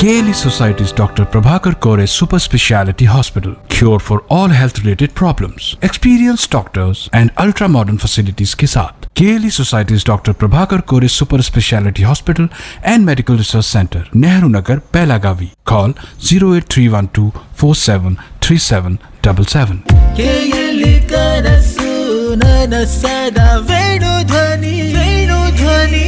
KLE Society's Dr. Prabhakar Kore Super Speciality Hospital. Cure for all health related problems. Experienced doctors and ultra modern facilities के साथ KLE Society's Dr. Prabhakar Kore Super Speciality Hospital and Medical Research Center, Nehru Nagar, Pelagavi. Call 08312 473777. ಕೇಯಲಿ ಕನಸು ನನಸದ ವೇಣು ಧ್ವನಿ ವೇಣು ಧ್ವನಿ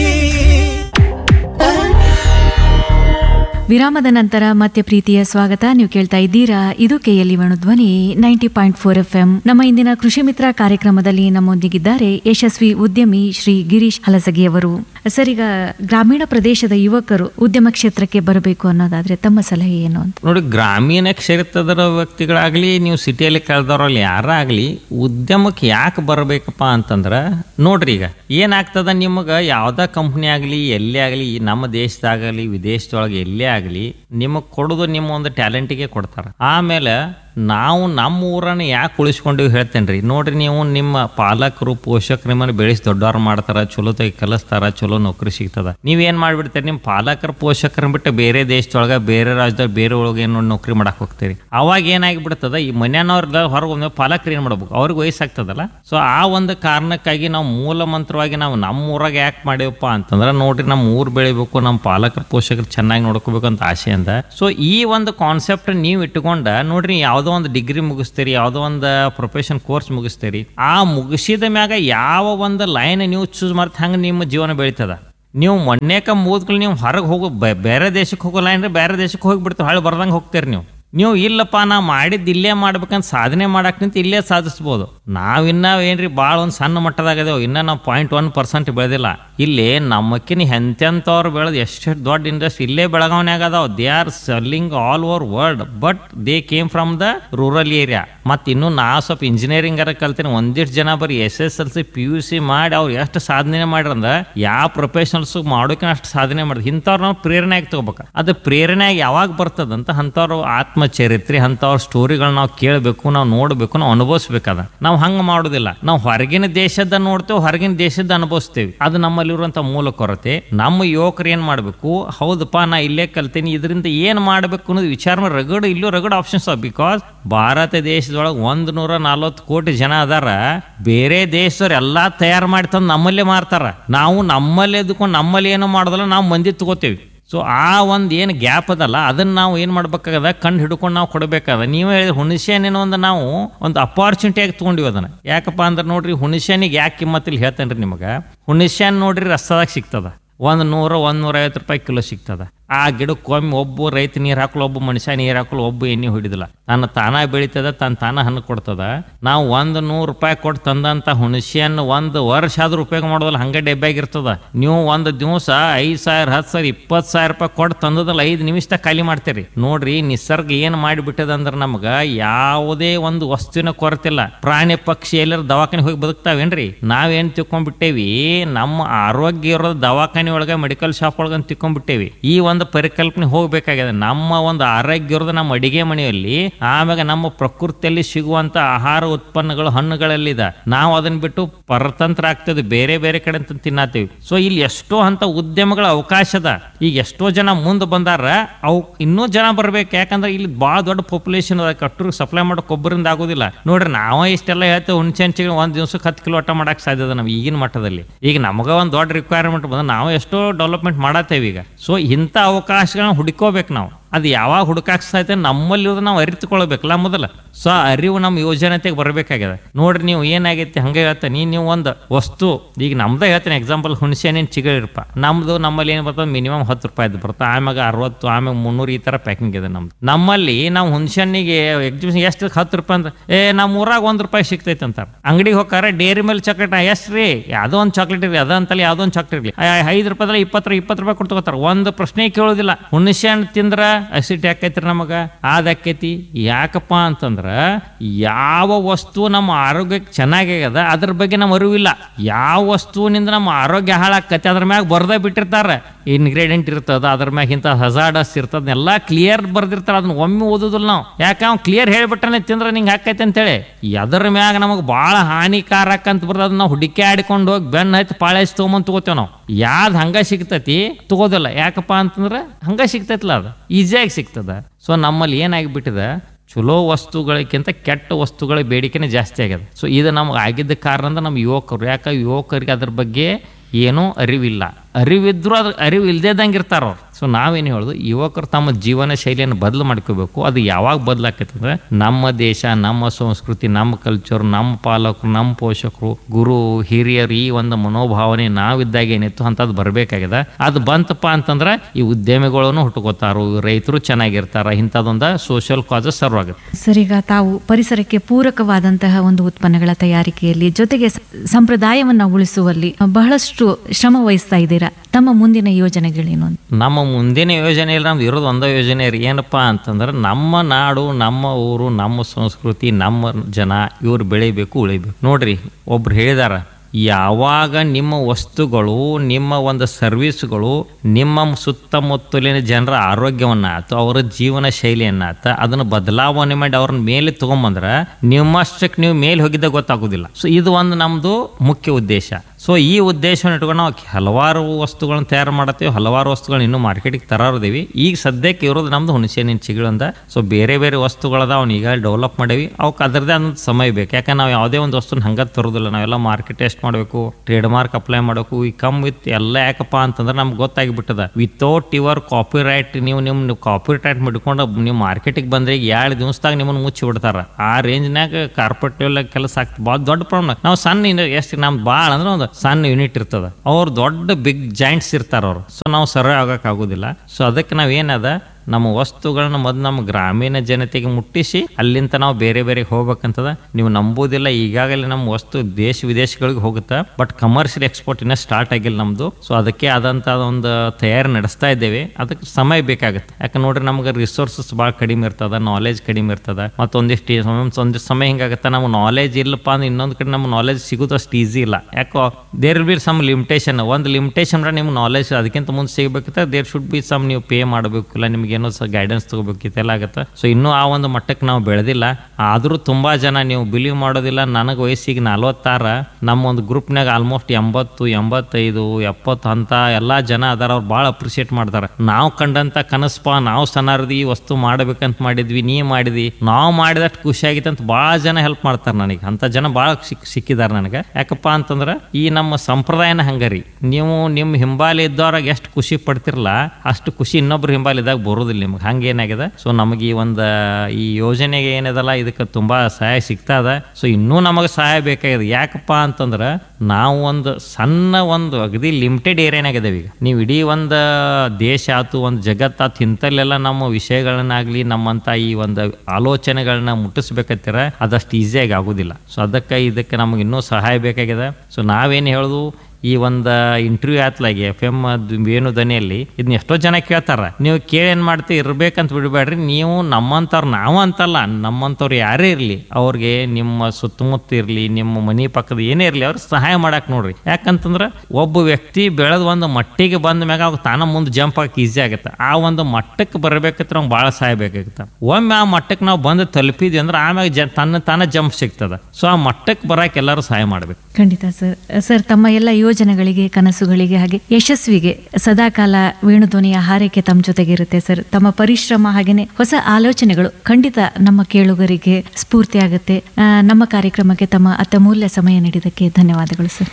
ವಿರಾಮದ ನಂತರ ಮತ್ತೆ ಪ್ರೀತಿಯ ಸ್ವಾಗತ ನೀವು ಕೇಳ್ತಾ ಇದ್ದೀರಾ ಇದು KLE Dhwani ninety point four F M ನಮ್ಮ ಇಂದಿನ ಕೃಷಿ ಮಿತ್ರ ಕಾರ್ಯಕ್ರಮದಲ್ಲಿ ನಮ್ಮೊಂದಿಗಿದ್ದಾರೆ ಯಶಸ್ವಿ ಉದ್ಯಮಿ ಶ್ರೀ ಗಿರೀಶ್ ಹಲಸಗಿಯವರು ಸರ್ ಈಗ ಗ್ರಾಮೀಣ ಪ್ರದೇಶದ ಯುವಕರು ಉದ್ಯಮ ಕ್ಷೇತ್ರಕ್ಕೆ ಬರಬೇಕು ಅನ್ನೋದಾದ್ರೆ ತಮ್ಮ ಸಲಹೆ ಏನು ಅಂತ ನೋಡಿ ಗ್ರಾಮೀಣ ಕ್ಷೇತ್ರದ ವ್ಯಕ್ತಿಗಳಾಗಲಿ ನೀವು ಸಿಟಿಯಲ್ಲಿ ಕಳೆದವ್ರಲ್ಲಿ ಯಾರಾಗಲಿ ಉದ್ಯಮಕ್ಕೆ ಯಾಕೆ ಬರಬೇಕಪ್ಪ ಅಂತಂದ್ರೆ ನೋಡ್ರಿ ಈಗ ಏನಾಗ್ತದ ನಿಮಗೆ ಯಾವ್ದ ಕಂಪ್ನಿ ಆಗಲಿ ಎಲ್ಲೇ ಆಗಲಿ ನಮ್ಮ ದೇಶದಾಗಲಿ ವಿದೇಶದೊಳಗೆ ಎಲ್ಲೇ ಆಗಲಿ ನಿಮಗೆ ಕೊಡೋದು ನಿಮ್ಮ ಒಂದು ಟ್ಯಾಲೆಂಟಿಗೆ ಕೊಡ್ತಾರೆ ಆಮೇಲೆ ನಾವು ನಮ್ಮ ಊರನ್ನ ಯಾಕೆ ಉಳಿಸ್ಕೊಂಡಿವಿ ಹೇಳ್ತೇನೆ ರೀ ನೋಡ್ರಿ ನೀವು ನಿಮ್ಮ ಪಾಲಕರು ಪೋಷಕರು ನಿಮ್ಮನ್ನು ಬೆಳೆಸಿ ದೊಡ್ಡವ್ರು ಮಾಡ್ತಾರ ಚಲೋತಾಗಿ ಕಲಿಸ್ತಾರ ಚಲೋ ನೌಕರಿ ಸಿಗ್ತದ ನೀವೇನ್ ಮಾಡ್ಬಿಡ್ತೀರಿ ನಿಮ್ಮ ಪಾಲಕರ ಪೋಷಕರನ್ನ ಬಿಟ್ಟು ಬೇರೆ ದೇಶದೊಳಗ ಬೇರೆ ರಾಜ್ಯದಾಗ ಬೇರೆ ಒಳಗೆ ಏನು ನೌಕರಿ ಮಾಡಕ್ ಹೋಗ್ತೀರಿ ಅವಾಗ ಏನಾಗಿಬಿಡ್ತದ ಈ ಮನ್ಯಾನವ್ರ ಹೊರಗೆ ಒಮ್ಮೆ ಪಾಲಕರು ಏನ್ ಮಾಡ್ಬೇಕು ಅವ್ರಿಗೆ ವಯಸ್ಸಾಗ್ತದಲ್ಲ ಸೊ ಆ ಒಂದು ಕಾರಣಕ್ಕಾಗಿ ನಾವು ಮೂಲ ಮಂತ್ರವಾಗಿ ನಾವು ನಮ್ಮ ಊರಾಗ ಯಾಕೆ ಮಾಡೇವಪ್ಪ ಅಂತಂದ್ರೆ ನೋಡ್ರಿ ನಮ್ಮ ಊರ್ ಬೆಳಿಬೇಕು ನಮ್ಮ ಪಾಲಕರ ಪೋಷಕರು ಚೆನ್ನಾಗಿ ನೋಡ್ಕೋಬೇಕು ಅಂತ ಆಸೆಯಿಂದ ಸೊ ಈ ಒಂದು ಕಾನ್ಸೆಪ್ಟ್ ನೀವು ಇಟ್ಟುಕೊಂಡ ನೋಡ್ರಿ ಯಾವುದೋ ಒಂದು ಡಿಗ್ರಿ ಮುಗಿಸ್ತೀರಿ ಯಾವುದೋ ಒಂದು ಪ್ರೊಫೆಷನ್ ಕೋರ್ಸ್ ಮುಗಿಸ್ತೀರಿ ಆ ಮುಗಿಸಿದ ಮ್ಯಾಗ ಯಾವ ಒಂದು ಲೈನ್ ನೀವು ಚೂಸ್ ಮಾಡ್ತಾ ಹಂಗೆ ನಿಮ್ಮ ಜೀವನ ಬೆಳೀತದ ನೀವು ಮೊನ್ನೆಕ ಮುಗಿದ್ಗಳು ನೀವು ಹೊರಗೆ ಹೋಗೋ ಬೆ- ಬೇರೆ ದೇಶಕ್ಕೆ ಹೋಗೋ ಲೈನ್ ಬೇರೆ ದೇಶಕ್ಕೆ ಹೋಗಿಬಿಡ್ತೀವಿ ಹೊಳ್ಳಿ ಬರ್ದಂಗೆ ಹೋಗ್ತೀರಿ ನೀವು ನೀವು ಇಲ್ಲಪ್ಪ ನಾ ಮಾಡಿದ್ದು ಇಲ್ಲೇ ಮಾಡ್ಬೇಕಂತ ಸಾಧನೆ ಮಾಡಕ್ ನಿಂತು ಇಲ್ಲೇ ಸಾಧಿಸ್ಬೋದು ನಾವಿನ್ನ ಏನ್ರಿ ಭಾಳ ಒಂದು ಸಣ್ಣ ಮಟ್ಟದಾಗದೇವು ಇನ್ನ ನಾವು ಪಾಯಿಂಟ್ ಒನ್ ಪರ್ಸೆಂಟ್ ಬೆಳೆದಿಲ್ಲ ಇಲ್ಲಿ ನಮ್ಮಕ್ಕಿನ ಎಂತೆಂಥವ್ರು ಬೆಳೆದು ಎಷ್ಟೆಷ್ಟು ದೊಡ್ಡ ಇಂಡಸ್ಟ್ರಿ ಇಲ್ಲೇ ಬೆಳಗಾವನ್ಯಾಗ ಅದಾವ they are selling all over world but they came from the rural area ಮತ್ತು ಇನ್ನು ನಾ ಸ್ವಲ್ಪ ಇಂಜಿನಿಯರಿಂಗ್ ಅರ ಕಲ್ತೀನಿ ಒಂದಿಷ್ಟು ಜನ ಬರೀ S S L C P U C ಮಾಡಿ ಅವ್ರು ಎಷ್ಟು ಸಾಧನೆ ಮಾಡ್ರಂದ ಯಾವ ಪ್ರೊಫೆಷನಲ್ಸ್ ಮಾಡೋಕೆ ಅಷ್ಟು ಸಾಧನೆ ಮಾಡಿದ್ ಇಂಥವ್ರು ನಾವು ಪ್ರೇರಣೆ ಆಗಿ ತಗೋಬೇಕು ಅದು ಪ್ರೇರಣೆ ಆಗಿ ಯಾವಾಗ ಬರ್ತದಂತ ಅಂಥವ್ರು ಆತ್ಮಚರಿತ್ರೆ ಅಂಥವ್ರ ಸ್ಟೋರಿಗಳನ್ನ ನಾವು ಕೇಳಬೇಕು ನಾವು ನೋಡಬೇಕು ನಾವು ಅನುಭವಿಸ್ಬೇಕದ ನಾವು ಹಂಗೆ ಮಾಡೋದಿಲ್ಲ ನಾವು ಹೊರಗಿನ ದೇಶದ ನೋಡ್ತೇವೆ ಹೊರಗಿನ ದೇಶದ ಅನುಭವಿಸ್ತೇವೆ ಅದು ನಮ್ಮಲ್ಲಿರುವಂಥ ಮೂಲ ಕೊರತೆ ನಮ್ಮ ಯುವಕರು ಏನು ಮಾಡಬೇಕು ಹೌದಪ್ಪ ನಾ ಇಲ್ಲೇ ಕಲ್ತೀನಿ ಇದರಿಂದ ಏನು ಮಾಡಬೇಕು ಅನ್ನೋದು ವಿಚಾರ ಮಾಡಿ ರಗಡ್ ಇಲ್ಲೂ ರಗಡ್ ಆಪ್ಷನ್ಸ್ ಅವ ಬಿಕಾಸ್ ಭಾರತ ದೇಶದೊಳಗೆ ಒಂದು ನೂರ ನಲ್ವತ್ತು ಕೋಟಿ ಜನ ಅದಾರ ಬೇರೆ ದೇಶದವ್ರು ಎಲ್ಲಾ ತಯಾರು ಮಾಡಿ ತಂದು ನಮ್ಮಲ್ಲೇ ಮಾರ್ತಾರ ನಾವು ನಮ್ಮಲ್ಲೇ ಎದ್ಕೊಂಡು ನಮ್ಮಲ್ಲಿ ಏನೋ ಮಾಡೋದಲ್ಲ ನಾವು ಮಂದಿ ತಗೋತೇವಿ ಸೊ ಆ ಒಂದು ಏನು ಗ್ಯಾಪ್ ಅದಲ್ಲ ಅದನ್ನ ನಾವು ಏನು ಮಾಡ್ಬೇಕಾಗದ ಕಂಡು ಹಿಡ್ಕೊಂಡು ನಾವು ಕೊಡಬೇಕಾದ ನೀವೇ ಹೇಳಿದ್ರೆ ಹುಣಸೆ ಹಣ್ಣಿನ ಒಂದು ನಾವು ಒಂದು ಅಪಾರ್ಚುನಿಟಿಯಾಗಿ ತೊಗೊಂಡಿವಿ ಅದನ್ನ ಯಾಕಪ್ಪ ಅಂದ್ರೆ ನೋಡ್ರಿ ಹುಣಸೆ ಹಣ್ಣಿಗೆ ಯಾಕೆ ಕಿಮ್ಮತ್ತಿಲ್ಲ ಹೇಳ್ತೇನೆ ರೀ ನಿಮಗೆ ಹುಣಸೆ ಹಣ್ಣು ನೋಡ್ರಿ ರಸ್ತದಾಗ ಸಿಗ್ತದ ಒಂದು ನೂರ ಒಂದು ನೂರ ಐವತ್ತು ರೂಪಾಯಿ ಕಿಲೋ ಸಿಗ್ತದ ಆ ಗಿಡಕ್ಕೆ ಒಮ್ಮೆ ಒಬ್ಬ ರೈತ ನೀರು ಹಾಕಲು ಒಬ್ಬ ಮನುಷ್ಯ ನೀರು ಹಾಕಲು ಒಬ್ಬ ಎಣ್ಣೆ ಹೊಡಿದಿಲ್ಲ ತನ್ನ ತಾನ ಬೆಳೀತದ ತನ್ನ ತಾನ ಹಣ್ಣು ಕೊಡ್ತದ ನಾವು ಒಂದು ನೂರು ರೂಪಾಯಿ ಕೊಟ್ಟು ತಂದಂಥ ಹುಣಸೆಯನ್ನು ಒಂದು ವರ್ಷ ಆದ್ರೂ ಉಪಯೋಗ ಮಾಡೋದಲ್ಲ ಹಂಗೆ ಡೆಬ್ಬ್ಯಾಗಿರ್ತದ ನೀವು ಒಂದು ದಿವಸ ಐದು ಸಾವಿರ ಹತ್ತು ಸಾವಿರ ಇಪ್ಪತ್ತು ಸಾವಿರ ರೂಪಾಯಿ ಕೊಟ್ಟು ತಂದದಲ್ಲ ಐದು ನಿಮಿಷದಾಗ ಖಾಲಿ ಮಾಡ್ತೀರಿ ನೋಡ್ರಿ ನಿಸರ್ಗ ಏನು ಮಾಡಿಬಿಟ್ಟದ ಅಂದ್ರೆ ನಮ್ಗೆ ಯಾವುದೇ ಒಂದು ವಸ್ತುವಿನ ಕೊರತಿಲ್ಲ ಪ್ರಾಣಿ ಪಕ್ಷಿ ಎಲ್ಲರ ದವಾಖಾನೆ ಹೋಗಿ ಬದುಕ್ತಾವೇನ್ರಿ ನಾವೇನು ತಿಳ್ಕೊಂಡ್ಬಿಟ್ಟೇವಿ ನಮ್ಮ ಆರೋಗ್ಯ ಇರೋದು ದವಾಖಾನೆ ಒಳಗೆ ಮೆಡಿಕಲ್ ಶಾಪ್ ಒಳಗೆ ಅಂತ ತಿಳ್ಕೊಂಡ್ಬಿಟ್ಟೇವಿ ಈ ಒಂದು ಪರಿಕಲ್ಪನೆ ಹೋಗ್ಬೇಕಾಗಿದೆ ನಮ್ಮ ಒಂದು ಆರೋಗ್ಯ ಇರೋದು ನಮ್ಮ ಅಡಿಗೆ ಮನೆಯಲ್ಲಿ ಆಮ್ಯಾಗ ನಮ್ಮ ಪ್ರಕೃತಿಯಲ್ಲಿ ಸಿಗುವಂತ ಆಹಾರ ಉತ್ಪನ್ನಗಳು ಹಣ್ಣುಗಳಲ್ಲಿದೆ ನಾವು ಅದನ್ನ ಬಿಟ್ಟು ಪರತಂತ್ರ ಆಗ್ತದೆ ಬೇರೆ ಬೇರೆ ಕಡೆ ಅಂತ ತಿನ್ನತ್ತೀವಿ ಸೊ ಇಲ್ಲಿ ಎಷ್ಟೋ ಅಂತ ಉದ್ಯಮಗಳ ಅವಕಾಶ ಅದ ಈಗ ಎಷ್ಟೋ ಜನ ಮುಂದೆ ಬಂದಾರ ಅವು ಇನ್ನೂ ಜನ ಬರ್ಬೇಕು ಯಾಕಂದ್ರೆ ಇಲ್ಲಿ ಭಾಳ ದೊಡ್ಡ ಪಾಪ್ಯುಲೇಷನ್ ಅದ ಕಟ್ಟರು ಸಪ್ಲೈ ಮಾಡೋಕೆ ಒಬ್ಬರಿಂದ ಆಗೋದಿಲ್ಲ ನೋಡ್ರಿ ನಾವ ಇಷ್ಟೆಲ್ಲ ಹೇಳ್ತೇವೆ ಹುಣಸೆ ಹಂಚಿಗೆ ಒಂದ್ ದಿವ್ಸಕ್ಕೆ ಹತ್ತು ಕಿಲೋ ಊಟ ಮಾಡಕ್ ಸಾಧ್ಯ ಅದ ನಮ್ಗೆ ಈಗಿನ ಮಟ್ಟದಲ್ಲಿ ಈಗ ನಮಗ ಒಂದು ದೊಡ್ಡ ರಿಕ್ವೈರ್ಮೆಂಟ್ ಬಂದ ನಾವು ಎಷ್ಟೋ ಡೆವಲಪ್ಮೆಂಟ್ ಮಾಡತ್ತೇವೆ ಈಗ ಸೊ ಇಂಥ ಅವಕಾಶಗಳನ್ನ ಹುಡುಕೋಬೇಕು ನಾವು ಅದು ಯಾವಾಗ ಹುಡುಕಾಕ್ ಸಾಧ್ಯ ನಮ್ಮಲ್ಲಿರೋದು ನಾವು ಅರಿತುಕೊಳ್ಬೇಕಲ್ಲ ಮೊದಲ ಸೊ ಆ ಅರಿವು ನಮ್ಮ ಯೋಜನೆತೆಗೆ ಬರಬೇಕಾಗ್ಯದ ನೋಡ್ರಿ ನೀವು ಏನಾಗೈತಿ ಹಂಗೆ ಹೇಳ್ತೇನೆ ನೀವು ಒಂದು ವಸ್ತು ಈಗ ನಮ್ದೇ ಹೇಳ್ತೇನೆ ಎಕ್ಸಾಂಪಲ್ ಹುಣಸೆ ಹಣ್ಣಿನ ಚಿಗಳಿರಪ್ಪ ನಮ್ದು ನಮ್ಮಲ್ಲಿ ಏನು ಬರ್ತದೆ ಮಿನಿಮಮ್ ಹತ್ತು ರೂಪಾಯಿದು ಬರ್ತದೆ ಆಮ್ಯಾಗ ಅರವತ್ತು ಆಮ್ಯಾಗ ಮುನ್ನೂರು ಈ ಥರ ಪ್ಯಾಕಿಂಗ್ ಇದೆ ನಮ್ದು ನಮ್ಮಲ್ಲಿ ನಾವು ಹುಣಸೆ ಹಣ್ಣಿಗೆ ಎಕ್ಸಿಬಿಷನ್ ಎಷ್ಟು ಹತ್ತು ರೂಪಾಯಿ ಅಂದ್ರೆ ಏ ನಮ್ಮ ಊರಾಗ ಒಂದು ರೂಪಾಯಿ ಸಿಗ್ತೈತೆ ಅಂತಾರೆ ಅಂಗಡಿಗೆ ಹೋಗಾರ ಡೇರಿ ಮಿಲ್ಕ್ ಚಾಕ್ಲೇಟ್ ಎಷ್ಟು ರೀ ಯಾವುದೋ ಒಂದು ಚಾಕ್ಲೇಟ್ ಇರಲಿ ಅದಂತಲ್ಲಿ ಯಾವುದೋ ಒಂದು ಚಾಕ್ಲೇಟ್ ಇರಲಿ ಐದು ರೂಪಾಯಿ ಇಪ್ಪತ್ತು ರೂಪಾಯಿ ಇಪ್ಪತ್ತು ರೂಪಾಯಿ ಕೊಟ್ಟು ತಗೋತಾರೆ ಒಂದು ಪ್ರಶ್ನೆ ಕೇಳೋದಿಲ್ಲ ಹುಣಸೆ ಹಣ್ಣು ತಿಂದ್ರ ಅಸಿಡ್ ಯಾಕೈತ್ರಿ ನಮಗ ಆಕೈತಿ ಯಾಕಪ್ಪ ಅಂತಂದ್ರ ಯಾವ ವಸ್ತು ನಮ್ಮ ಆರೋಗ್ಯಕ್ಕೆ ಚೆನ್ನಾಗ್ಯಾಗದ ಅದ್ರ ಬಗ್ಗೆ ನಮ್ಮ ಅರಿವಿಲ್ಲ ಯಾವ ವಸ್ತುವಿನಿಂದ ನಮ್ಮ ಆರೋಗ್ಯ ಹಾಳಾಕತಿ ಅದ್ರ ಮ್ಯಾಗ ಬರ್ದ ಬಿಟ್ಟಿರ್ತಾರ ಇನ್ಗ್ರೀಡಿಯೆಂಟ್ ಇರ್ತದ ಅದ್ರ ಮ್ಯಾಗ ಇಂಥ ಹಜಾರ್ಡಸ್ ಇರ್ತದ ಎಲ್ಲ ಕ್ಲಿಯರ್ ಬರ್ದಿರ್ತಾರ ಅದನ್ನ ಒಮ್ಮೆ ಓದುದಿಲ್ಲ ನಾವು ಯಾಕೆ ಅವ್ನು ಕ್ಲಿಯರ್ ಹೇಳ್ಬಿಟ್ಟಾನೆ ತಿಂದ್ರೆ ನಿಂಗೆ ಹಾಕೈತೆ ಅಂತೇಳಿ ಎದ್ರ ಮ್ಯಾಗ ನಮಗೆ ಭಾಳ ಹಾನಿಕಾರಕ ಅಂತ ಬರ್ತದ ಅದನ್ನ ನಾವು ಹುಡುಕಿ ಆಡ್ಕೊಂಡು ಹೋಗಿ ಬೆನ್ನ ಹತ್ತಿ ಪಾಳೆ ಹಚ್ಚಿ ತೊಗೊಂಬಂದು ತಗೋತೇವೆ ನಾವು ಯಾವ್ದು ಹಂಗ ಸಿಗ್ತೈತಿ ತಗೋದಿಲ್ಲ ಯಾಕಪ್ಪ ಅಂತಂದ್ರೆ ಹಂಗ ಸಿಗ್ತೈತಲ್ಲ ಅದು ಈಸಿಯಾಗಿ ಸಿಗ್ತದ ಸೊ ನಮ್ಮಲ್ಲಿ ಏನಾಗಿಬಿಟ್ಟಿದೆ ಚಲೋ ವಸ್ತುಗಳಕ್ಕಿಂತ ಕೆಟ್ಟ ವಸ್ತುಗಳ ಬೇಡಿಕೆನೇ ಜಾಸ್ತಿ ಆಗ್ಯದ ಸೊ ಇದು ನಮ್ಗೆ ಆಗಿದ್ದ ಕಾರಣ ಅಂದ್ರೆ ನಮ್ಮ ಯುವಕರು ಯಾಕೆ ಯುವಕರಿಗೆ ಅದ್ರ ಬಗ್ಗೆ ಏನೂ ಅರಿವಿಲ್ಲ ಅರಿವಿದ್ರು ಅದ್ರ ಅರಿವು ಇಲ್ದೇದಂಗೆ ಇರ್ತಾರ ಅವ್ರು ಸೊ ನಾವೇನು ಹೇಳೋದು ಯುವಕರು ತಮ್ಮ ಜೀವನ ಶೈಲಿಯನ್ನು ಬದಲು ಮಾಡ್ಕೋಬೇಕು ಅದು ಯಾವಾಗ ಬದಲಾಕೈತೆ ಅಂದ್ರೆ ನಮ್ಮ ದೇಶ ನಮ್ಮ ಸಂಸ್ಕೃತಿ ನಮ್ಮ ಕಲ್ಚರ್ ನಮ್ಮ ಪಾಲಕರು ನಮ್ಮ ಪೋಷಕರು ಗುರು ಹಿರಿಯರು ಈ ಒಂದು ಮನೋಭಾವನೆ ನಾವಿದ್ದಾಗ ಏನಿತ್ತು ಅಂಥದ್ದು ಬರಬೇಕಾಗಿದೆ ಅದು ಬಂತಪ್ಪ ಅಂತಂದ್ರೆ ಈ ಉದ್ಯಮಿಗಳನ್ನು ಹುಟ್ಟುಕೋತಾರು ರೈತರು ಚೆನ್ನಾಗಿರ್ತಾರ ಇಂಥದ್ದೊಂದು ಸೋಷಿಯಲ್ ಕಾಸಸ್ ಸರ್ವ್ ಆಗುತ್ತೆ ಸರ್ ಈಗ ತಾವು ಪರಿಸರಕ್ಕೆ ಪೂರಕವಾದಂತಹ ಒಂದು ಉತ್ಪನ್ನಗಳ ತಯಾರಿಕೆಯಲ್ಲಿ ಜೊತೆಗೆ ಸ- ಸಂಪ್ರದಾಯವನ್ನ ಉಳಿಸುವಲ್ಲಿ ಬಹಳಷ್ಟು ಶ್ರಮ ವಹಿಸ್ತಾ ಇದ್ದೀರಾ ತಮ್ಮ ಮುಂದಿನ ಯೋಜನೆಗಳೇನು ಅಂತ ನಮ್ಮ ಮುಂದಿನ ಯೋಜನೆಯಲ್ಲಿ ನಮ್ದು ಇರೋದು ಒಂದೇ ಯೋಜನೆ ರೀ ಏನಪ್ಪ ಅಂತಂದ್ರೆ ನಮ್ಮ ನಾಡು ನಮ್ಮ ಊರು ನಮ್ಮ ಸಂಸ್ಕೃತಿ ನಮ್ಮ ಜನ ಇವ್ರು ಬೆಳಿಬೇಕು ಉಳಿಬೇಕು ನೋಡ್ರಿ ಒಬ್ರು ಹೇಳಿದಾರ ಯಾವಾಗ ನಿಮ್ಮ ವಸ್ತುಗಳು ನಿಮ್ಮ ಒಂದು ಸರ್ವಿಸ್ಗಳು ನಿಮ್ಮ ಸುತ್ತಮುತ್ತಲಿನ ಜನರ ಆರೋಗ್ಯವನ್ನ ಆತು ಅವರ ಜೀವನ ಶೈಲಿಯನ್ನ ಆತ ಅದನ್ನು ಬದಲಾವಣೆ ಮಾಡಿ ಅವ್ರನ್ನ ಮೇಲೆ ತಗೊಂಬಂದ್ರೆ ನಿಮ್ಮಷ್ಟಕ್ಕೆ ನೀವು ಮೇಲೆ ಹೋಗಿದ್ದ ಗೊತ್ತಾಗೋದಿಲ್ಲ ಸೊ ಇದು ಒಂದು ನಮ್ಮದು ಮುಖ್ಯ ಉದ್ದೇಶ ಸೊ ಈ ಉದ್ದೇಶವನ್ನು ಇಟ್ಕೊಂಡು ನಾವು ಹಲವಾರು ವಸ್ತುಗಳನ್ನ ತಯಾರು ಮಾಡತ್ತೀವಿ ಹಲವಾರು ವಸ್ತುಗಳನ್ನ ಇನ್ನೂ ಮಾರ್ಕೆಟಿಗೆ ತರೋದಿವಿ ಈಗ ಸದ್ಯಕ್ಕೆ ಇರೋದು ನಮ್ದು ಹುಣಸೆಹಣ್ಣಿನ ಚಿಗುಳಂದ ಸೊ ಬೇರೆ ಬೇರೆ ವಸ್ತುಗಳದ ಅವ್ನು ಈಗ ಡೆವಲಪ್ ಮಾಡೀವಿ ಅವಕ್ಕೆ ಅದರದೇ ಆದ ಸಮಯ ಬೇಕು ಯಾಕಂದ್ರೆ ನಾವು ಯಾವುದೇ ಒಂದು ವಸ್ತುನ ಹಂಗೆ ತರೋದಿಲ್ಲ ನಾವೆಲ್ಲ ಮಾರ್ಕೆಟ್ ಟೆಸ್ಟ್ ಮಾಡಬೇಕು ಟ್ರೇಡ್ ಮಾರ್ಕ್ ಅಪ್ಲೈ ಮಾಡಬೇಕು ಈ ಕಮ್ ವಿತ್ ಎಲ್ಲ ಯಾಕಪ್ಪ ಅಂತಂದ್ರೆ ನಮ್ಗೆ ಗೊತ್ತಾಗಿಬಿಟ್ಟದ ವಿತೌಟ್ ಯುವರ್ ಕಾಪಿ ರೈಟ್ ನೀವು ನಿಮ್ಮ ಕಾಪಿ ರೈಟ್ ಮಾಡ್ಕೊಂಡು ನೀವು ಮಾರ್ಕೆಟಿಗೆ ಬಂದ್ರೆ ಈಗ ಎರಡು ದಿವಸದಾಗ ನಿಮ್ಮನ್ನು ಮುಚ್ಚಿ ಬಿಡ್ತಾರ ಆ ರೇಂಜ್ನಾಗ ಕಾರ್ಪೊರೇಟ್ ಲೆವೆಲ್ ಕೆಲಸ ಆಗ್ತದೆ ಭಾಳ ದೊಡ್ಡ ಪ್ರಾಬ್ಲಮ್ ನಾವು ಸಣ್ಣ ಇನ್ನು ಎಷ್ಟು ನಮ್ದು ಭಾಳ ಅಂದ್ರೆ ಒಂದು ಸಣ್ಣ ಯೂನಿಟ್ ಇರ್ತದ ಅವ್ರು ದೊಡ್ಡ ಬಿಗ್ ಜಾಯಿಂಟ್ಸ್ ಇರ್ತಾರ ಅವ್ರು ಸೊ ನಾವು ಸರ್ವೆ ಆಗಕ್ಕೆ ಆಗೋದಿಲ್ಲ ಸೊ ಅದಕ್ಕೆ ನಾವು ಏನದ ನಮ್ಮ ವಸ್ತುಗಳನ್ನ ಮೊದಲು ನಮ್ಮ ಗ್ರಾಮೀಣ ಜನತೆಗೆ ಮುಟ್ಟಿಸಿ ಅಲ್ಲಿಂದ ನಾವು ಬೇರೆ ಬೇರೆ ಹೋಗ್ಬೇಕಂತದ ನೀವು ನಂಬೋದಿಲ್ಲ ಈಗಾಗಲೇ ನಮ್ಮ ವಸ್ತು ದೇಶ ವಿದೇಶಗಳಿಗೆ ಹೋಗುತ್ತೆ ಬಟ್ ಕಮರ್ಷಿಯಲ್ ಎಕ್ಸ್ಪೋರ್ಟ್ ಇನ್ನೂ ಸ್ಟಾರ್ಟ್ ಆಗಿಲ್ಲ ನಮ್ಮದು ಸೊ ಅದಕ್ಕೆ ಆದಂಥ ಒಂದು ತಯಾರಿ ನಡೆಸ್ತಾ ಇದ್ದೇವೆ ಅದಕ್ಕೆ ಸಮಯ ಬೇಕಾಗುತ್ತೆ ಯಾಕೆ ನೋಡ್ರಿ ನಮ್ಗೆ ರಿಸೋರ್ಸಸ್ ಭಾಳ ಕಡಿಮೆ ಇರ್ತದ ನಾಲೆಜ್ ಕಡಿಮೆ ಇರ್ತದ ಮತ್ತೊಂದಿಷ್ಟು ಒಂದಿಷ್ಟು ಸಮಯ ಹಿಂಗಾಗುತ್ತೆ ನಮ್ಗೆ ನಾಲೆಜ್ ಇಲ್ಲಪ್ಪ ಅಂದ್ರೆ ಇನ್ನೊಂದು ಕಡೆ ನಮ್ಗೆ ನಾಲೆಜ್ ಸಿಗೋದು ಅಷ್ಟು ಈಸಿ ಇಲ್ಲ ಯಾಕೋ ದೇರ್ ಬಿ ಸಮ್ ಲಿಮಿಟೇಷನ್ ಒಂದು ಲಿಮಿಟೇಷನ್ ನಿಮ್ಗೆ ನಾಲೆಜ್ ಅದಕ್ಕಿಂತ ಮುಂದೆ ಸಿಗಬೇಕಿತ್ತ ದೇರ್ ಶುಡ್ ಬಿ ಸಮ್ ನೀವು ಪೇ ಮಾಡಬೇಕು ಇಲ್ಲ ನಿಮ್ಗೆ ಏನೋ ಸಹ ಗೈಡೆನ್ಸ್ ತಗೋಬೇಕಿತ್ತೆಲ್ಲ ಆಗುತ್ತೆ ಸೊ ಇನ್ನೂ ಆ ಒಂದು ಮಟ್ಟಕ್ಕೆ ನಾವು ಬೆಳೆದಿಲ್ಲ ಆದರೂ ತುಂಬಾ ಜನ ನೀವು ಬಿಲೀವ್ ಮಾಡೋದಿಲ್ಲ ನನಗೆ ವಯಸ್ಸಿಗೆ ನಲ್ವತ್ತಾರ ನಮ್ಮ ಒಂದು ಗ್ರೂಪ್ನಾಗ ಆಲ್ಮೋಸ್ಟ್ ಎಂಬತ್ತು ಎಂಬತ್ತೈದು ಎಪ್ಪತ್ತು ಅಂತ ಎಲ್ಲ ಜನ ಅದಾರ ಅವ್ರು ಭಾಳ ಅಪ್ರಿಷಿಯೇಟ್ ಮಾಡ್ತಾರೆ ನಾವು ಕಂಡಂತ ಕನಸ್ಪ ನಾವು ಸಣ್ಣರ್ದಿ ಈ ವಸ್ತು ಮಾಡ್ಬೇಕಂತ ಮಾಡಿದ್ವಿ ನೀ ಮಾಡಿದಿ ನಾವು ಮಾಡಿದಷ್ಟು ಖುಷಿ ಆಗಿತ್ತು ಅಂತ ಭಾಳ ಜನ ಹೆಲ್ಪ್ ಮಾಡ್ತಾರೆ ನನಗೆ ಅಂತ ಜನ ಭಾಳ ಸಿಕ್ ಸಿಕ್ಕಿದ್ದಾರೆ ನನಗೆ ಯಾಕಪ್ಪ ಅಂತಂದ್ರೆ ಈ ನಮ್ಮ ಸಂಪ್ರದಾಯನ ಹಂಗರಿ ನೀವು ನಿಮ್ಮ ಹಿಂಬಾಲಿ ಇದ್ದವ್ರಾಗ ಎಷ್ಟು ಖುಷಿ ಪಡ್ತಿರಲ್ಲ ಅಷ್ಟು ಖುಷಿ ಇನ್ನೊಬ್ರು ಹಿಂಬಾಲಿ ಇದ್ದಾಗ ಬರೋದಿಲ್ಲ ನಿಮ್ಗೆ ಹಂಗೆ ಏನಾಗಿದೆ ಸೊ ನಮಗೆ ಈ ಒಂದು ಈ ಯೋಜನೆಗೆ ಏನದಲ್ಲ ಇದಕ್ಕೆ ತುಂಬಾ ಸಹಾಯ ಸಿಗ್ತಾ ಅದ ಸೊ ಇನ್ನೂ ನಮಗೆ ಸಹಾಯ ಬೇಕಾಗಿದೆ ಯಾಕಪ್ಪ ಅಂತಂದ್ರೆ ನಾವು ಒಂದು ಸಣ್ಣ ಒಂದು ಅಗದಿ ಲಿಮಿಟೆಡ್ ಏರಿಯಾನಾಗಿದ್ದೇವೆ ಈಗ ನೀವು ಇಡೀ ಒಂದು ದೇಶ ಆತು ಒಂದು ಜಗತ್ತಾತು ಇಂಥಲ್ಲೆಲ್ಲ ನಮ್ಮ ವಿಷಯಗಳನ್ನಾಗ್ಲಿ ನಮ್ಮಂತ ಈ ಒಂದು ಆಲೋಚನೆಗಳನ್ನ ಮುಟ್ಟಿಸ್ಬೇಕತ್ತೀರ ಅದಷ್ಟು ಈಸಿಯಾಗಿ ಆಗೋದಿಲ್ಲ ಸೊ ಅದಕ್ಕೆ ಇದಕ್ಕೆ ನಮಗೆ ಇನ್ನೂ ಸಹಾಯ ಬೇಕಾಗಿದೆ ಸೊ ನಾವೇನು ಹೇಳೋದು ಈ ಒಂದು ಇಂಟರ್ವ್ಯೂ ಆತ್ಲಾಗಿ ಎಫ್ ಎಮ್ ವೇಣು ದನಿಯಲ್ಲಿ ಇದನ್ನ ಎಷ್ಟೋ ಜನ ಕೇಳ್ತಾರ ನೀವು ಕೇಳಿ ಏನು ಮಾಡ್ತೀವಿ ಇರ್ಬೇಕಂತ ಬಿಡಬೇಡ್ರಿ ನೀವು ನಮ್ಮಂಥವ್ರು ನಾವು ಅಂತಲ್ಲ ನಮ್ಮಂಥವ್ರು ಯಾರೇ ಇರಲಿ ಅವ್ರಿಗೆ ನಿಮ್ಮ ಸುತ್ತಮುತ್ತ ಇರಲಿ ನಿಮ್ಮ ಮನೆ ಪಕ್ಕದ ಏನೇ ಇರಲಿ ಅವ್ರಿಗೆ ಸಹಾಯ ಮಾಡಕ್ಕೆ ನೋಡ್ರಿ ಯಾಕಂತಂದ್ರೆ ಒಬ್ಬ ವ್ಯಕ್ತಿ ಬೆಳೆದ ಒಂದು ಮಟ್ಟಿಗೆ ಬಂದ ಮ್ಯಾಗ ಅವಾಗ ತಾನ ಮುಂದೆ ಜಂಪ್ ಆಗಕ್ಕೆ ಈಸಿ ಆಗುತ್ತೆ ಆ ಒಂದು ಮಟ್ಟಕ್ಕೆ ಬರಬೇಕಂದ್ರೆ ಅವ್ನು ಭಾಳ ಸಹಾಯ ಬೇಕಾಗುತ್ತೆ ಒಮ್ಮೆ ಆ ಮಟ್ಟಕ್ಕೆ ನಾವು ಬಂದು ತಲುಪಿದ್ವಿ ಅಂದ್ರೆ ಆಮ್ಯಾಗ ಜ ತನ್ನ ತಾನ ಜಂಪ್ ಸಿಗ್ತದ ಸೊ ಆ ಮಟ್ಟಕ್ಕೆ ಬರಕ್ಕೆ ಎಲ್ಲರೂ ಸಹಾಯ ಮಾಡಬೇಕು ಖಂಡಿತ ಸರ್ ಸರ್ ತಮ್ಮ ಎಲ್ಲ ಯೋಜನೆಗಳಿಗೆ ಕನಸುಗಳಿಗೆ ಹಾಗೆ ಯಶಸ್ವಿಗೆ ಸದಾಕಾಲ ವೇಣುಧ್ವನಿಯ ಹಾರೈಕೆ ತಮ್ಮ ಜೊತೆಗಿರುತ್ತೆ ಸರ್ ತಮ್ಮ ಪರಿಶ್ರಮ ಹಾಗೇನೆ ಹೊಸ ಆಲೋಚನೆಗಳು ಖಂಡಿತ ನಮ್ಮ ಕೇಳುಗರಿಗೆ ಸ್ಫೂರ್ತಿ ಆಗುತ್ತೆ ಆ, ನಮ್ಮ ಕಾರ್ಯಕ್ರಮಕ್ಕೆ ತಮ್ಮ ಅತ್ಯಮೂಲ್ಯ ಸಮಯ ನೀಡಿದ್ದಕ್ಕೆ ಧನ್ಯವಾದಗಳು ಸರ್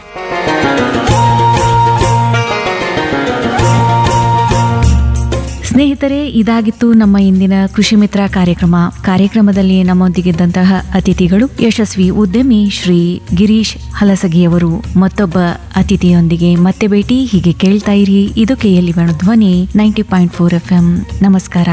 ಸ್ನೇಹಿತರೆ ಇದಾಗಿತ್ತು ನಮ್ಮ ಇಂದಿನ ಕೃಷಿ ಮಿತ್ರ ಕಾರ್ಯಕ್ರಮ ಕಾರ್ಯಕ್ರಮದಲ್ಲಿ ನಮ್ಮೊಂದಿಗಿದ್ದಂತಹ ಅತಿಥಿಗಳು ಯಶಸ್ವಿ ಉದ್ಯಮಿ ಶ್ರೀ ಗಿರೀಶ್ ಹಲಸಗಿಯವರು ಮತ್ತೊಬ್ಬ ಅತಿಥಿಯೊಂದಿಗೆ ಮತ್ತೆ ಭೇಟಿ ಹೀಗೆ ಕೇಳ್ತಾ ಇರಿ ಇದು KLE Dhwani ninety point four F M ನಮಸ್ಕಾರ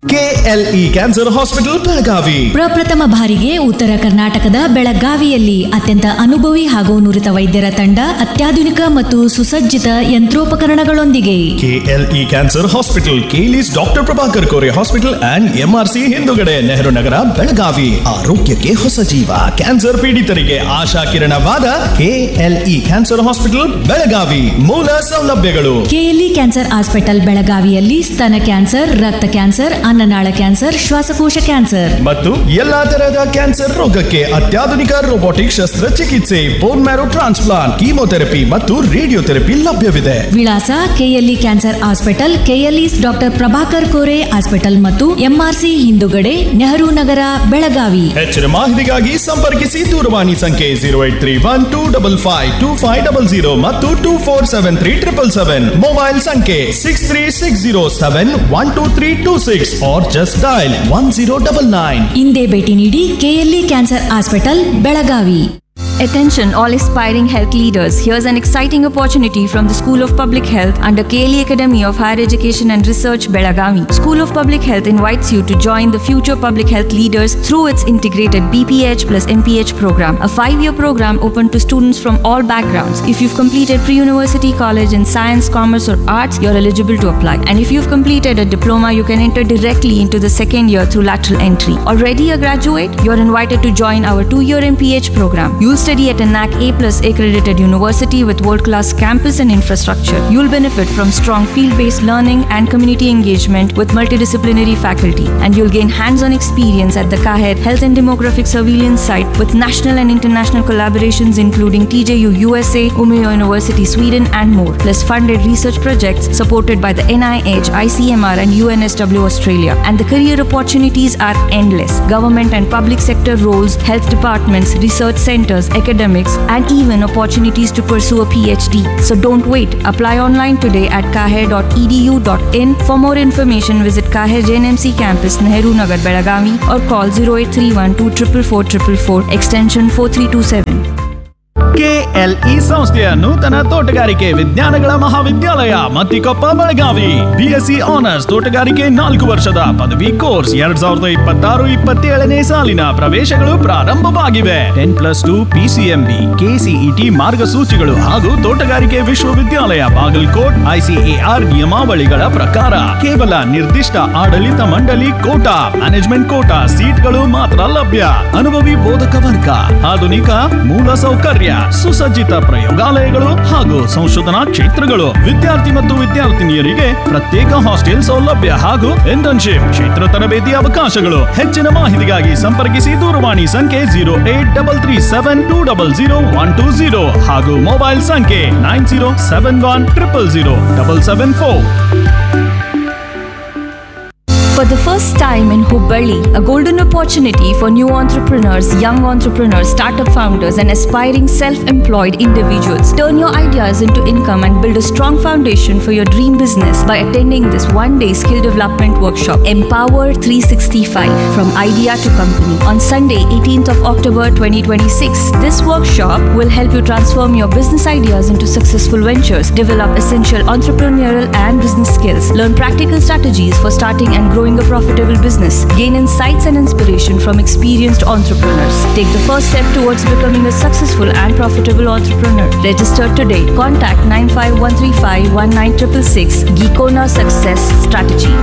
ಕೆಎಲ್ಇ ಕ್ಯಾನ್ಸರ್ ಹಾಸ್ಪಿಟಲ್ ಬೆಳಗಾವಿ ಪ್ರಪ್ರಥಮ ಬಾರಿಗೆ ಉತ್ತರ ಕರ್ನಾಟಕದ ಬೆಳಗಾವಿಯಲ್ಲಿ ಅತ್ಯಂತ ಅನುಭವಿ ಹಾಗೂ ನುರಿತ ವೈದ್ಯರ ತಂಡ ಅತ್ಯಾಧುನಿಕ ಮತ್ತು ಸುಸಜ್ಜಿತ ಯಂತ್ರೋಪಕರಣಗಳೊಂದಿಗೆ ಕೆಎಲ್ಇ ಕ್ಯಾನ್ಸರ್ ಹಾಸ್ಪಿಟಲ್ ಕೇಲಿಸ್ doctor Prabhakar Kore hospital and MRC ಹಿಂದುಗಡೆ ನೆಹರು ನಗರ ಬೆಳಗಾವಿ ಆರೋಗ್ಯಕ್ಕೆ ಹೊಸ ಜೀವ ಕ್ಯಾನ್ಸರ್ ಪೀಡಿತರಿಗೆ ಆಶಾ ಕಿರಣವಾದ ಕೆಎಲ್ಇ ಕ್ಯಾನ್ಸರ್ ಹಾಸ್ಪಿಟಲ್ ಬೆಳಗಾವಿ ಮೂಲ ಸೌಲಭ್ಯಗಳು ಕೆಎಲ್ಇ ಕ್ಯಾನ್ಸರ್ ಹಾಸ್ಪಿಟಲ್ ಬೆಳಗಾವಿಯಲ್ಲಿ ಸ್ತನ ಕ್ಯಾನ್ಸರ್ ರಕ್ತ ಕ್ಯಾನ್ಸರ್ ಅನ್ನನಾಳ ಕ್ಯಾನ್ಸರ್ ಶ್ವಾಸಕೋಶ ಕ್ಯಾನ್ಸರ್ ಮತ್ತು ಎಲ್ಲಾ ತರಹದ ಕ್ಯಾನ್ಸರ್ ರೋಗಕ್ಕೆ ಅತ್ಯಾಧುನಿಕ ರೋಬೋಟಿಕ್ ಶಸ್ತ್ರಚಿಕಿತ್ಸೆ ಬೋನ್ ಮ್ಯಾರೋ ಟ್ರಾನ್ಸ್ಪ್ಲಾಂಟ್ ಕೀಮೋಥೆರಪಿ ಮತ್ತು ರೇಡಿಯೋಥೆರಪಿ ಲಭ್ಯವಿದೆ ವಿಳಾಸ KLE cancer hospital KLE doctor Prabhakar Kore hospital ಮತ್ತು ಎಂಆರ್ಸಿ ಹಿಂದುಗಡೆ ನೆಹರು ನಗರ ಬೆಳಗಾವಿ ಹೆಚ್ಚಿನ ಮಾಹಿತಿಗಾಗಿ ಸಂಪರ್ಕಿಸಿ ದೂರವಾಣಿ ಸಂಖ್ಯೆ zero eight three one two double five two five double zero ಮತ್ತು two four seven three triple seven mobile ಸಂಖ್ಯೆ six three six zero seven one two three two six or just dial one zero double nine ಇಂದೇ ಭೇಟಿ ನೀಡಿ KLE cancer hospital Belagavi Attention all aspiring health leaders. Here's an exciting opportunity from the School of Public Health under KLE Academy of Higher Education and Research, Belagavi. School of Public Health invites you to join the future public health leaders through its integrated BPH plus MPH program, a five-year program open to students from all backgrounds. If you've completed pre-university college in science, commerce or arts, you're eligible to apply. And if you've completed a diploma, you can enter directly into the second year through lateral entry. Already a graduate, you're invited to join our two-year MPH program. You'll study at a NAC A plus accredited university with world-class campus and infrastructure. You'll benefit from strong field-based learning and community engagement with multidisciplinary faculty. And you'll gain hands-on experience at the CAHED Health and Demographic Surveillance Site with national and international collaborations including TJU USA, Umeå University Sweden and more. Plus funded research projects supported by the NIH, ICMR and UNSW Australia. And the career opportunities are endless. Government and public sector roles, health departments, research centers, academics, and even opportunities to pursue a PhD. So don't wait. Apply online today at kaher.edu.in. For more information, visit Kaher JNMC campus, Nehru Nagar, Belagavi, or call 0831 244 extension 4327. KLE ಸಂಸ್ಥೆಯ ನೂತನ ತೋಟಗಾರಿಕೆ ವಿಜ್ಞಾನಗಳ ಮಹಾವಿದ್ಯಾಲಯ Mattikoppa Belagavi BSc honours ತೋಟಗಾರಿಕೆ ನಾಲ್ಕು ವರ್ಷದ ಪದವಿ course ಎರಡ್ ಸಾವಿರದ ಇಪ್ಪತ್ತಾರು ಇಪ್ಪತ್ತೇಳನೇ ಸಾಲಿನ ಪ್ರವೇಶಗಳು ಪ್ರಾರಂಭವಾಗಿವೆ ten plus two PCMB KCET ಮಾರ್ಗಸೂಚಿಗಳು ಹಾಗೂ ತೋಟಗಾರಿಕೆ ವಿಶ್ವವಿದ್ಯಾಲಯ ಬಾಗಲಕೋಟ್ ಐಸಿಎಆರ್ ನಿಯಮಾವಳಿಗಳ ಪ್ರಕಾರ ಕೇವಲ ನಿರ್ದಿಷ್ಟ ಆಡಳಿತ ಮಂಡಳಿ ಕೋಟಾ ಮ್ಯಾನೇಜ್ಮೆಂಟ್ ಕೋಟಾ ಸೀಟ್ಗಳು ಮಾತ್ರ ಲಭ್ಯ ಅನುಭವಿ ಬೋಧಕ ವರ್ಗ ಆಧುನಿಕ ಮೂಲ ಸೌಕರ್ಯ ಸುಸಜ್ಜಿತ ಪ್ರಯೋಗಾಲಯಗಳು ಹಾಗೂ ಸಂಶೋಧನಾ ಕ್ಷೇತ್ರಗಳು ವಿದ್ಯಾರ್ಥಿ ಮತ್ತು ವಿದ್ಯಾರ್ಥಿನಿಯರಿಗೆ ಪ್ರತ್ಯೇಕ ಹಾಸ್ಟೆಲ್ ಸೌಲಭ್ಯ ಹಾಗೂ ಇಂಟರ್ನ್ಶಿಪ್ ಕ್ಷೇತ್ರ ತರಬೇತಿ ಅವಕಾಶಗಳು ಹೆಚ್ಚಿನ ಮಾಹಿತಿಗಾಗಿ ಸಂಪರ್ಕಿಸಿ ದೂರವಾಣಿ ಸಂಖ್ಯೆ zero eight double three seven two double zero one two zero ಹಾಗೂ ಮೊಬೈಲ್ ಸಂಖ್ಯೆ nine zero seven one triple zero double seven four For the first time in Hubballi, a golden opportunity for new entrepreneurs, young entrepreneurs, startup founders, and aspiring self-employed individuals. Turn your ideas into income and build a strong foundation for your dream business by attending this one-day skill development workshop, Empower 365, from idea to company, on Sunday, 18th of October 2026. This workshop will help you transform your business ideas into successful ventures, develop essential entrepreneurial and business skills, learn practical strategies for starting and growing a profitable business, gain insights and inspiration from experienced entrepreneurs. Take the first step towards becoming a successful and profitable entrepreneur. Register today. Contact 95135 19666 Geekona Success Strategy.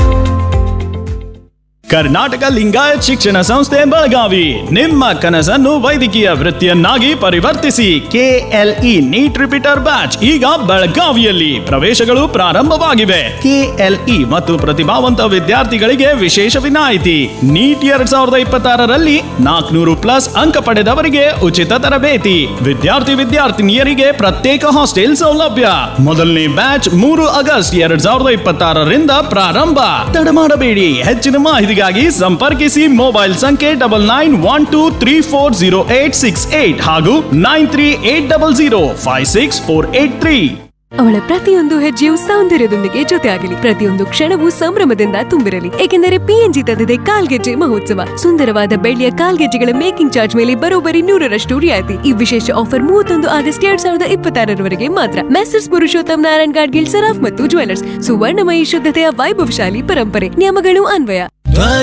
Karnataka Lingayat ಶಿಕ್ಷಣ ಸಂಸ್ಥೆ ಬೆಳಗಾವಿ ನಿಮ್ಮ ಕನಸನ್ನು ವೈದ್ಯಕೀಯ ವೃತ್ತಿಯನ್ನಾಗಿ ಪರಿವರ್ತಿಸಿ KLE neat repeater batch ಈಗ ಬೆಳಗಾವಿಯಲ್ಲಿ ಪ್ರವೇಶಗಳು ಪ್ರಾರಂಭವಾಗಿವೆ KLE ಮತ್ತು ಪ್ರತಿಭಾವಂತ ವಿದ್ಯಾರ್ಥಿಗಳಿಗೆ ವಿಶೇಷ ವಿನಾಯಿತಿ ನೀಟ್ ಎರಡ್ ಸಾವಿರದ ಇಪ್ಪತ್ತಾರರಲ್ಲಿ ನಾಲ್ಕನೂರು ಪ್ಲಸ್ ಅಂಕ ಪಡೆದವರಿಗೆ ಉಚಿತ ತರಬೇತಿ ವಿದ್ಯಾರ್ಥಿ ವಿದ್ಯಾರ್ಥಿನಿಯರಿಗೆ ಪ್ರತ್ಯೇಕ ಹಾಸ್ಟೆಲ್ ಸೌಲಭ್ಯ ಮೊದಲನೇ ಬ್ಯಾಚ್ ಮೂರು ಆಗಸ್ಟ್ ಎರಡ್ ಸಾವಿರದ ಇಪ್ಪತ್ತಾರರಿಂದ ಪ್ರಾರಂಭ ತಡ ಮಾಡಬೇಡಿ ಹೆಚ್ಚಿನ ಮಾಹಿತಿಗಾಗಿ ಸಂಪರ್ಕಿಸಿ ಮೊಬೈಲ್ ಸಂಖ್ಯೆ double nine one two three four zero eight six eight ಹಾಗೂ nine three eight double zero five six four eight three ಅವಳ ಪ್ರತಿಯೊಂದು ಹೆಜ್ಜೆಯು ಸೌಂದರ್ಯದೊಂದಿಗೆ ಜೊತೆಯಾಗಲಿ ಪ್ರತಿಯೊಂದು ಕ್ಷಣವೂ ಸಂಭ್ರಮದಿಂದ ತುಂಬಿರಲಿ ಏಕೆಂದರೆ ಪಿಎನ್ಜಿ ತಂದಿದೆ ಕಾಲ್ಗೆಜ್ಜೆ ಮಹೋತ್ಸವ ಸುಂದರವಾದ ಬೆಳ್ಳಿಯ ಕಾಲ್ಗೆಜ್ಜೆಗಳ ಮೇಕಿಂಗ್ ಚಾರ್ಜ್ ಮೇಲೆ ಬರೋಬ್ಬರಿ ನೂರರಷ್ಟು ರಿಯಾಯಿತಿ ಈ ವಿಶೇಷ ಆಫರ್ ಮೂವತ್ತೊಂದು ಆಗಸ್ಟ್ ಎರಡ್ ಸಾವಿರದ ಇಪ್ಪತ್ತಾರರವರೆಗೆ ಮಾತ್ರ ಮೆಸರ್ಸ್ ಪುರುಷೋತ್ತಮ್ ನಾರಾಯಣ್ ಗಾಡ್ಗಿಲ್ ಸರಾಫ್ ಮತ್ತು ಜ್ಯುವೆಲರ್ಸ್ ಸುವರ್ಣಮಯಿ ಶುದ್ಧತೆಯ ವೈಭವಶಾಲಿ ಪರಂಪರೆ ನಿಯಮಗಳು ಅನ್ವಯ